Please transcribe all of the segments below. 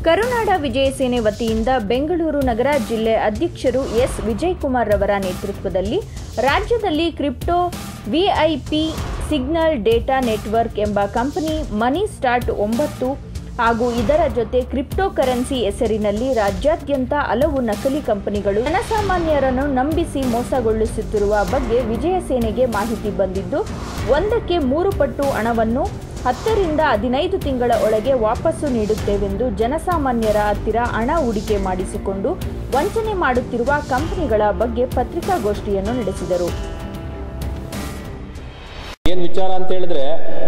ಕರುನಾಡ ವಿಜಯ ಸೇನೆ ವತಿಯಿಂದ ಬೆಂಗಳೂರು ನಗರ ಜಿಲ್ಲೆ ಅಧ್ಯಕ್ಷರು ಎಸ್ ವಿಜಯಕುಮಾರ್ ರವರ ನೇತೃತ್ವದಲ್ಲಿ ರಾಜ್ಯದಲ್ಲಿ crypto VIP signal data network ಎಂಬ ಕಂಪನಿ ಮನಿ ಸ್ಟಾರ್ಟ್ ಒಂಬತ್ತು ಹಾಗೂ ಇದರ ಜೊತೆ ಕ್ರಿಪ್ಟೋ ಕರೆನ್ಸಿ ಹೆಸರಿನಲ್ಲಿ ರಾಜ್ಯಾದ್ಯಂತ ಹಲವು ನಕಲಿ ಕಂಪನಿಗಳು ಜನಸಾಮಾನ್ಯರನ್ನು ನಂಬಿಸಿ ಮೋಸಗೊಳಿಸುತ್ತಿರುವ ಬಗ್ಗೆ ವಿಜಯ ಸೇನೆಗೆ ಮಾಹಿತಿ ಬಂದಿದ್ದು ಒಂದಕ್ಕೆ ಮೂರು ಪಟ್ಟು ಹಣವನ್ನು ಹತ್ತರಿಂದ ಹದಿನೈದು ತಿಂಗಳ ಒಳಗೆ ವಾಪಸ್ಸು ನೀಡುತ್ತೇವೆಂದು ಜನಸಾಮಾನ್ಯರ ಹತ್ತಿರ ಹಣ ಹೂಡಿಕೆ ಮಾಡಿಸಿಕೊಂಡು ವಂಚನೆ ಮಾಡುತ್ತಿರುವ ಕಂಪನಿಗಳ ಬಗ್ಗೆ ಪತ್ರಿಕಾಗೋಷ್ಠಿಯನ್ನು ನಡೆಸಿದರು ಏನು ವಿಚಾರ ಅಂತ ಹೇಳಿದ್ರೆ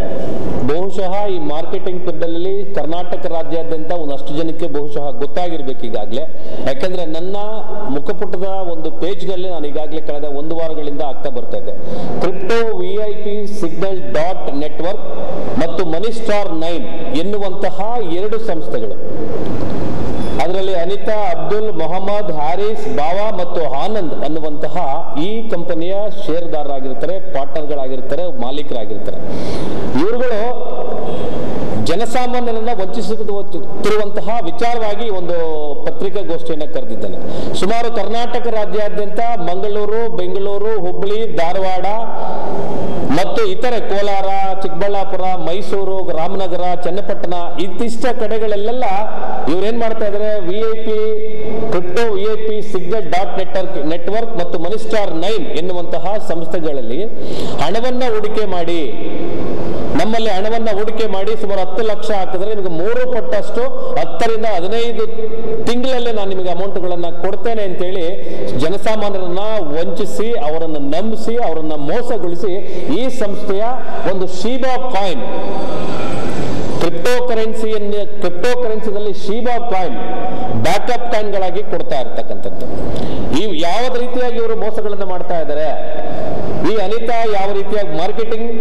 ಬಹುಶಃ ಈ ಮಾರ್ಕೆಟಿಂಗ್ ಫೀಲ್ಡಲ್ಲಿ ಕರ್ನಾಟಕ ರಾಜ್ಯಾದ್ಯಂತ ಒಂದಷ್ಟು ಜನಕ್ಕೆ ಬಹುಶಃ ಗೊತ್ತಾಗಿರ್ಬೇಕು ಈಗಾಗಲೇ ಯಾಕಂದ್ರೆ ನನ್ನ ಮುಖಪುಟದ ಒಂದು ಪೇಜ್ನಲ್ಲಿ ನಾನು ಈಗಾಗಲೇ ಕಳೆದ ಒಂದು ವಾರಗಳಿಂದ ಆಗ್ತಾ ಬರ್ತಾ ಇದ್ದೆ crypto V I P signal dot network ಮತ್ತು ಮನಿ ಸ್ಟಾರ್ ನೈನ್ ಎನ್ನುವಂತಹ ಎರಡು ಸಂಸ್ಥೆಗಳು ಅದರಲ್ಲಿ ಅನಿತಾ ಅಬ್ದುಲ್ ಮೊಹಮ್ಮದ್ ಹ್ಯಾರಿಸ್ ಬಾವಾ ಮತ್ತು ಆನಂದ್ ಅನ್ನುವಂತಹ ಈ ಕಂಪನಿಯ ಷೇರ್ದಾರರಾಗಿರ್ತಾರೆ ಪಾರ್ಟ್ನರ್ಗಳಾಗಿರ್ತಾರೆ ಮಾಲೀಕರಾಗಿರ್ತಾರೆ ಇವರುಗಳು ಜನಸಾಮಾನ್ಯರನ್ನ ವಂಚಿಸುತ್ತಿರುವಂತಹ ವಿಚಾರವಾಗಿ ಒಂದು ಪತ್ರಿಕಾಗೋಷ್ಠಿಯನ್ನು ಕರೆದಿದ್ದೇನೆ ಸುಮಾರು ಕರ್ನಾಟಕ ರಾಜ್ಯಾದ್ಯಂತ ಮಂಗಳೂರು ಬೆಂಗಳೂರು ಹುಬ್ಬಳ್ಳಿ ಧಾರವಾಡ ಮತ್ತು ಇತರೆ ಕೋಲಾರ ಚಿಕ್ಕಬಳ್ಳಾಪುರ ಮೈಸೂರು ರಾಮನಗರ ಚನ್ನಪಟ್ಟಣ ಇತ್ತಿಷ್ಟ ಕಡೆಗಳಲ್ಲೆಲ್ಲ ಇವ್ರೇನ್ ಮಾಡ್ತಾ ಇದ್ದಾರೆ V I P crypto V I P signal dot network network ಮತ್ತು ಮನಿಸ್ಟಾರ್ ನೈನ್ ಎನ್ನುವಂತಹ ಸಂಸ್ಥೆಗಳಲ್ಲಿ ಹಣವನ್ನ ಹೂಡಿಕೆ ಮಾಡಿ ನಮ್ಮಲ್ಲಿ ಹಣವನ್ನ ಹೂಡಿಕೆ ಮಾಡಿ ಸುಮಾರು ಹತ್ತು ಲಕ್ಷ ಹಾಕಿದ್ರೆ ನಿಮಗೆ ಮೂರು ಪಟ್ಟಷ್ಟು ಹತ್ತರಿಂದ ಹದಿನೈದು ತಿಂಗಳಲ್ಲೇ ನಾನು ನಿಮಗೆ ಅಮೌಂಟ್ಗಳನ್ನ ಕೊಡ್ತೇನೆ ಅಂತೇಳಿ ಜನಸಾಮಾನ್ಯರನ್ನ ವಂಚಿಸಿ ಅವರನ್ನು ನಂಬಿಸಿ ಅವರನ್ನ ಮೋಸಗೊಳಿಸಿ ಈ ಸಂಸ್ಥೆಯ ಒಂದು ಶೀಬಾ ಕಾಯಿನ್ ಕ್ರಿಪ್ಟೋ ಕರೆನ್ಸಿಯನ್ನು ಕ್ರಿಪ್ಟೋ ಕರೆನ್ಸಿದಲ್ಲಿ ಶೀಬಾ ಕಾಯಿನ್ ಬ್ಯಾಕಪ್ ಕಾಯಿನ್ಗಳಾಗಿ ಕೊಡ್ತಾ ಇರ್ತಕ್ಕಂಥದ್ದು ಈ ಯಾವ ರೀತಿಯಾಗಿ ಇವರು ಮೋಸಗಳನ್ನು ಮಾಡ್ತಾ ಇದ್ದಾರೆ ಈ ಅನಿತಾ ಯಾವ ರೀತಿಯಾಗಿ ಮಾರ್ಕೆಟಿಂಗ್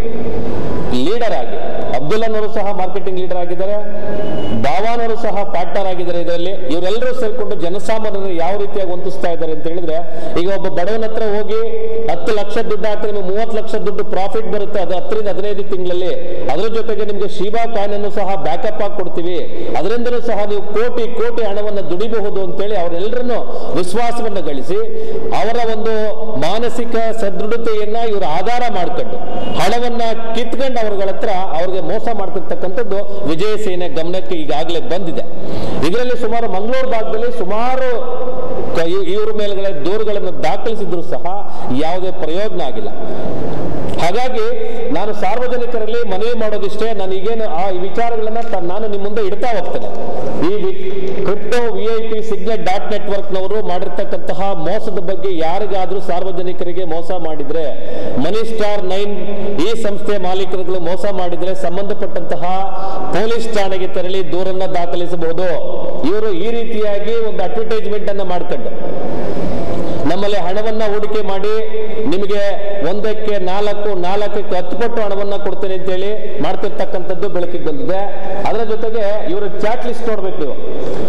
ಲೀಡರ್ ಆಗಿ ಅಬ್ದುಲ್ಲನವರು ಸಹ ಮಾರ್ಕೆಟಿಂಗ್ ಲೀಡರ್ ಆಗಿದ್ದಾರೆ ಬಾವಾನವರು ಸಹ ಪಾರ್ಟ್ನರ್ ಆಗಿದ್ದಾರೆ ಇದರಲ್ಲಿ ಇವರೆಲ್ಲರೂ ಸೇರ್ಕೊಂಡು ಜನಸಾಮಾನ್ಯರನ್ನು ಯಾವ ರೀತಿಯಾಗಿ ವಂತಿಸ್ತಾ ಇದ್ದಾರೆ ಅಂತ ಹೇಳಿದ್ರೆ ಈಗ ಒಬ್ಬ ಬಡವನ ಹತ್ರ ಹೋಗಿ ಹತ್ತು ಲಕ್ಷ ದುಡ್ಡು ಹಾಕಿದ್ರೆ ನಿಮ್ಗೆ ಮೂವತ್ತು ಲಕ್ಷ ದುಡ್ಡು ಪ್ರಾಫಿಟ್ ಬರುತ್ತೆ ಅದು ಹತ್ತರಿಂದ ಹದಿನೈದು ತಿಂಗಳಲ್ಲಿ ಅದರ ಜೊತೆಗೆ ನಿಮ್ಗೆ ಶೀಬಾ ಕಾಯಿನ್ ಅನ್ನು ಸಹ ಬ್ಯಾಕಪ್ ಆಗಿ ಕೊಡ್ತೀವಿ ಅದರಿಂದಲೂ ಸಹ ನೀವು ಕೋಟಿ ಕೋಟಿ ಹಣವನ್ನು ದುಡಿಬಹುದು ಅಂತೇಳಿ ಅವರೆಲ್ಲರನ್ನು ವಿಶ್ವಾಸವನ್ನು ಗಳಿಸಿ ಅವರ ಒಂದು ಮಾನಸಿಕ ಸದೃಢತೆಯನ್ನ ಇವರು ಆಧಾರ ಮಾಡ್ಕೊಂಡು ಹಣವನ್ನ ಕಿತ್ಕೊಂಡು ಅವ್ರಗಳ ಹತ್ರ ಅವ್ರಿಗೆ ಮೋಸ ಮಾಡ್ತಿರ್ತಕ್ಕಂಥದ್ದು ವಿಜಯ ಸೇನೆ ಗಮನಕ್ಕೆ ಈಗಾಗಲೇ ಬಂದಿದೆ ಇದರಲ್ಲಿ ಸುಮಾರು ಮಂಗಳೂರು ಭಾಗದಲ್ಲಿ ಸುಮಾರು ಕ- ಇವ್- ಇವ್ರ ಮೇಲ್ಗಡೆ ದೂರುಗಳನ್ನು ದಾಖಲಿಸಿದ್ರು ಸಹ ಯಾವುದೇ ಪ್ರಯೋಜನ ಆಗಿಲ್ಲ ಹಾಗಾಗಿ ನಾನು ಸಾರ್ವಜನಿಕರಲ್ಲಿ ಮನವಿ ಮಾಡೋದಿಷ್ಟೇ ನಾನು ಈಗೇನು ಆ ವಿಚಾರಗಳನ್ನ ತ- ನಾನು ನಿಮ್ಮ ಮುಂದೆ ಇಡ್ತಾ ಹೋಗ್ತೇನೆ ಈ crypto V I P signet dot ನೆಟ್ವರ್ಕ್ನವರು ಮಾಡಿರ್ತಕ್ಕಂತಹ ಮೋಸದ ಬಗ್ಗೆ ಯಾರಿಗಾದ್ರೂ ಸಾರ್ವಜನಿಕರಿಗೆ ಮೋಸ ಮಾಡಿದ್ರೆ ಮನಿ ಸ್ಟಾರ್ ನೈನ್ ಈ ಸಂಸ್ಥೆಯ ಮಾಲೀಕರುಗಳು ಮೋಸ ಮಾಡಿದ್ರೆ ಸಂಬಂಧಪಟ್ಟಂತಹ ಪೊಲೀಸ್ ಠಾಣೆಗೆ ತೆರಳಿ ದೂರನ್ನ ದಾಖಲಿಸಬಹುದು ಇವರು ಈ ರೀತಿಯಾಗಿ ಒಂದು ಅಡ್ವರ್ಟೈಸ್ಮೆಂಟ್ ಅನ್ನ ಮಾಡ್ಕೊಂಡು ನಮ್ಮಲ್ಲಿ ಹಣವನ್ನ ಹೂಡಿಕೆ ಮಾಡಿ ನಿಮಗೆ ಒಂದಕ್ಕೆ ನಾಲ್ಕು ನಾಲ್ಕಕ್ಕೆ ಹತ್ತು ಪಟ್ಟು ಹಣವನ್ನ ಕೊಡ್ತೇನೆ ಅಂತೇಳಿ ಮಾಡ್ತಿರ್ತಕ್ಕಂಥದ್ದು ಬೆಳಕಿಗೆ ಬಂದಿದೆ ಅದರ ಜೊತೆಗೆ ಇವರ ಚಾಟ್ ಲಿಸ್ಟ್ ನೋಡ್ಬೇಕು ನೀವು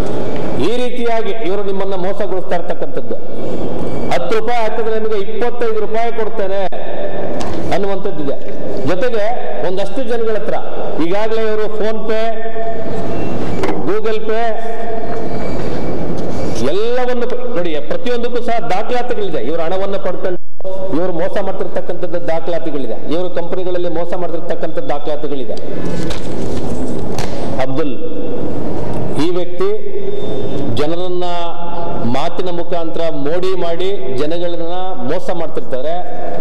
ಈ ರೀತಿಯಾಗಿ ಇವರು ನಿಮ್ಮನ್ನ ಮೋಸಗೊಳಿಸ್ತಾ ಇರ್ತಕ್ಕಂಥದ್ದು ಹತ್ತು ರೂಪಾಯಿ ಹಾಕಿದ್ರೆ ನಿಮಗೆ ಇಪ್ಪತ್ತೈದು ರೂಪಾಯಿ ಕೊಡ್ತೇನೆ ಅನ್ನುವಂಥದ್ದಿದೆ ಜೊತೆಗೆ ಒಂದಷ್ಟು ಜನಗಳ ಹತ್ರ ಈಗಾಗಲೇ ಇವರು ಫೋನ್ ಪೇ ಗೂಗಲ್ ಪೇ ಎಲ್ಲವನ್ನು ಪ- ನೋಡಿ ಪ್ರತಿಯೊಂದಕ್ಕೂ ಸಹ ದಾಖಲಾತಿಗಳಿದೆ ಇವರು ಹಣವನ್ನು ಪಡ್ಕೊಂಡು ಇವರು ಮೋಸ ಮಾಡ್ತಿರ್ತಕ್ಕಂಥದ್ದು ದಾಖಲಾತಿಗಳಿದೆ ಇವರು ಕಂಪನಿಗಳಲ್ಲಿ ಮೋಸ ಮಾಡ್ತಿರ್ತಕ್ಕಂಥ ದಾಖಲಾತಿಗಳಿದೆ ಅಬ್ದುಲ್ ಈ ವ್ಯಕ್ತಿ ಜನರನ್ನ ಮಾತಿನ ಮುಖಾಂತರ ಮೋಡಿ ಮಾಡಿ ಜನಗಳನ್ನ ಮೋಸ ಮಾಡ್ತಿರ್ತಾರೆ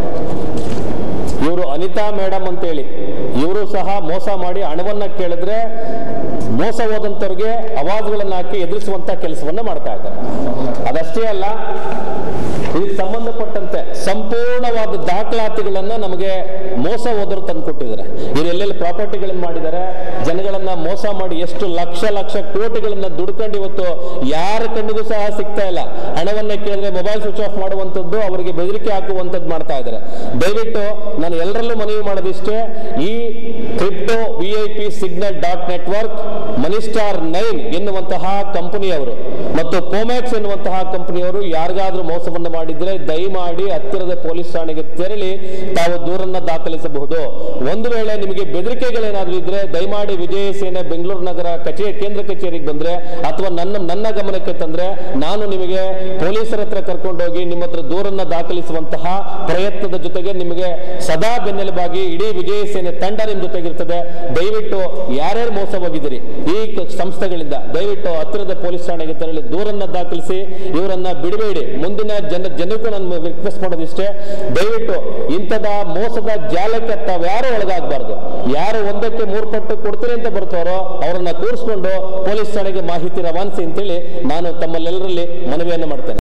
ಇವರು ಅನಿತಾ ಮೇಡಮ್ ಅಂತೇಳಿ ಇವರು ಸಹ ಮೋಸ ಮಾಡಿ ಹಣವನ್ನ ಕೇಳಿದ್ರೆ ಮೋಸ ಹೋದಂಥವ್ರಿಗೆ ಅವಾಜ್ಗಳನ್ನ ಹಾಕಿ ಎದುರಿಸುವಂತ ಕೆಲಸವನ್ನ ಮಾಡ್ತಾ ಇದ್ದಾರೆ ಅದಷ್ಟೇ ಅಲ್ಲ ಇದಕ್ಕೆ ಸಂಬಂಧಪಟ್ಟಂತೆ ಸಂಪೂರ್ಣವಾದ ದಾಖಲಾತಿಗಳನ್ನ ನಮಗೆ ಮೋಸ ಹೋದರು ತಂದು ಕೊಟ್ಟಿದ್ದಾರೆ ಇವ್ರು ಎಲ್ಲೆಲ್ಲಿ ಪ್ರಾಪರ್ಟಿಗಳನ್ನ ಮಾಡಿದ್ದಾರೆ ಜನಗಳನ್ನ ಮೋಸ ಮಾಡಿ ಎಷ್ಟು ಲಕ್ಷ ಲಕ್ಷ ಕೋಟಿಗಳನ್ನ ದುಡ್ಕೊಂಡು ಇವತ್ತು ಯಾರ ಕಣ್ಣಿಗೂ ಸಹ ಸಿಗ್ತಾ ಇಲ್ಲ ಹಣವನ್ನ ಕೇಳಿದ್ರೆ ಮೊಬೈಲ್ ಸ್ವಿಚ್ ಆಫ್ ಮಾಡುವಂಥದ್ದು ಅವರಿಗೆ ಬೆದರಿಕೆ ಹಾಕುವಂಥದ್ದು ಮಾಡ್ತಾ ಇದ್ದಾರೆ ದಯವಿಟ್ಟು ನಾನು ಎಲ್ಲರಲ್ಲೂ ಮನವಿ ಮಾಡೋದಿಷ್ಟೇ ಈ crypto V I P signal dot network money star nine ಎನ್ನುವಂತಹ ಕಂಪನಿಯವರು ಮತ್ತು ಪೋಮ್ಯಾಕ್ಸ್ ಎನ್ನುವಂತಹ ಕಂಪನಿಯವರು ಯಾರಿಗಾದ್ರೂ ಮೋಸವನ್ನು ಮಾಡಿದ್ರೆ ದಯಮಾಡಿ ಹತ್ತಿರದ ಪೊಲೀಸ್ ಠಾಣೆಗೆ ತೆರಳಿ ತಾವು ದೂರನ್ನ ದಾಖಲಿಸಬಹುದು ಒಂದು ವೇಳೆ ನಿಮಗೆ ಬೆದರಿಕೆಗಳೇನಾದ್ರೂ ಇದ್ರೆ ದಯಮಾಡಿ ವಿಜಯ ಸೇನೆ ಬೆಂಗಳೂರು ನಗರ ಕಚೇರಿ ಕೇಂದ್ರ ಕಚೇರಿಗೆ ಬಂದ್ರೆ ಅಥವಾ ನನ್ನ ನನ್ನ ಗಮನಕ್ಕೆ ತಂದ್ರೆ ನಾನು ನಿಮಗೆ ಪೊಲೀಸರ ಹತ್ರ ಕರ್ಕೊಂಡೋಗಿ ನಿಮ್ಮ ಹತ್ರ ದೂರನ್ನ ದಾಖಲಿಸುವಂತಹ ಪ್ರಯತ್ನದ ಜೊತೆಗೆ ನಿಮಗೆ ಸದಾ ಬೆನ್ನೆಲುಬಾಗಿ ಇಡೀ ವಿಜಯ ಸೇನೆ ತಂಡ ನಿಮ್ ಜೊತೆಗಿರ್ತದೆ ದಯವಿಟ್ಟು ಯಾರ್ಯಾರು ಮೋಸ ಹೋಗಿದ್ದೀರಿ ಈ ಕ- ಸಂಸ್ಥೆಗಳಿಂದ ದಯವಿಟ್ಟು ಹತ್ತಿರದ ಪೊಲೀಸ್ ಠಾಣೆಗೆ ತೆರಳಿ ದೂರನ್ನ ದಾಖಲಿಸಿ ಇವರನ್ನ ಬಿಡಬೇಡಿ ಮುಂದಿನ ಜನ ಜನಕ್ಕೂ ನಾನು ರಿಕ್ವೆಸ್ಟ್ ಮಾಡೋದಿಷ್ಟೇ ದಯವಿಟ್ಟು ಇಂಥದ ಮೋಸದ ಜಾಲಕ್ಕೆ ತಾವ್ಯಾರು ಒಳಗಾಗಬಾರ್ದು ಯಾರು ಒಂದಕ್ಕೆ ಮೂರು ಪಟ್ಟು ಕೊಡ್ತೀನಿ ಅಂತ ಬರ್ತಾರೋ ಅವರನ್ನ ಕೂರಿಸ್ಕೊಂಡು ಪೊಲೀಸ್ ಠಾಣೆಗೆ ಮಾಹಿತಿ ರವಾನಿಸಿ ಅಂತೇಳಿ ನಾನು ತಮ್ಮಲ್ಲೆಲ್ಲರಲ್ಲಿ ಮನವಿಯನ್ನು ಮಾಡ್ತೇನೆ